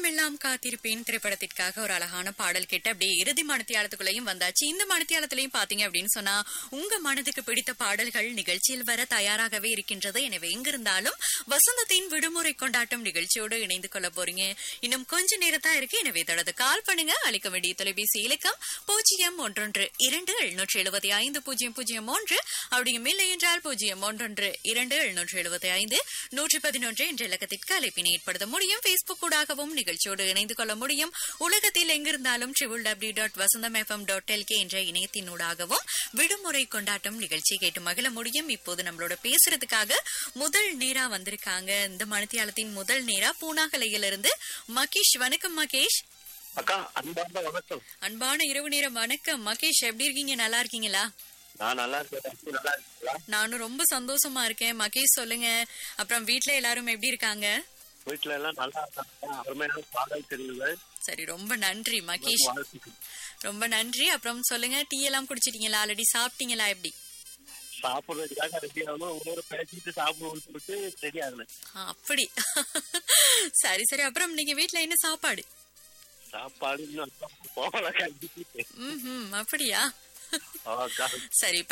காலமெல்லாம் காத்திருப்பேன் திரைப்படத்திற்காக ஒரு அழகான பாடல் கேட்டு அப்படியே இறுதி மனத்தியாலத்துக்குள்ளேயும் வந்தாச்சு இந்த மனத்தியாலத்திலையும் பாத்தீங்க அப்படின்னு சொன்னா உங்க மனதுக்கு பிடித்த பாடல்கள் நிகழ்ச்சியில் வர தயாராகவே இருக்கின்றது எனவே எங்கிருந்தாலும் வசந்தத்தின் விடுமுறை கொண்டாட்டம் நிகழ்ச்சியோடு இணைந்து கொள்ள போறீங்க இன்னும் கொஞ்ச நேரம் தான் இருக்கு எனவே தொடர்ந்து கால் பண்ணுங்க அளிக்க வேண்டிய தொலைபேசி இலக்கம் பூஜ்ஜியம் ஒன்றொன்று இரண்டு எழுநூற்றி எழுபத்தி ஐந்து பூஜ்ஜியம் பூஜ்ஜியம் ஒன்று அப்படியும் இல்லை என்றால் பூஜ்ஜியம் ஒன்றொன்று இரண்டு எழுநூற்றி எழுபத்தி ஐந்து நூற்றி பதினொன்று என்ற இலக்கத்திற்கு அழைப்பினை ஏற்படுத்த முடியும் பேஸ்புக் ஊடாகவும் நிகழ்ச்சியோடு இணைந்து கொள்ள முடியும் உலகத்தில் எங்கிருந்தாலும் triple W dot Vasantham FM dot L K என்ற இணையத்தினூடாகவும் விடுமுறை கொண்டாட்டம் நிகழ்ச்சி கேட்டு மகிழ முடியும் இப்போது நம்மளோட பேசுறதுக்காக முதல் நேரா வந்திருக்காங்க இந்த மணித்தியாலத்தின் முதல் நேரா பூனாகலையிலிருந்து மகேஷ் வணக்கம் மகேஷ் அக்கா அன்பார்ந்த வணக்கம் அன்பான இரவு நேரம் வணக்கம் மகேஷ் எப்படி இருக்கீங்க நல்லா இருக்கீங்களா நான் நல்லா இருக்கேன் நீங்க நல்லா இருக்கீங்களா நானும் ரொம்ப சந்தோஷமா இருக்கேன் மகேஷ் சொல்லுங்க அப்புறம் வீட்ல எல்லாரும் எப்படி இருக்காங்க வீட்டுல எல்லாம் நல்லா இருக்காங்க அருமையான பாடல் தெரியுங்கள் சரி ரொம்ப நன்றி மகேஷ் வாழ்த்துக்கள். ரொம்ப நன்றி அப்புறம் சொல்லுங்க டீ எல்லாம் குடிச்சிட்டீங்களா ஆல்ரெடி சாப்பிட்டீங்களா எப்படி சாப்பிடுறதுக்காக ரெடி ஆகணும் உங்களோட பேசிட்டு சாப்பிடுவோம்னு சொல்லிட்டு ரெடி ஆகல ஆ, அப்படி சரி சரி அப்புறம் நீங்க வீட்ல என்ன சாப்பாடு சாப்பாடு இன்னும் போகல கண்டிப்பா ம் அப்படியா அக்கா சரி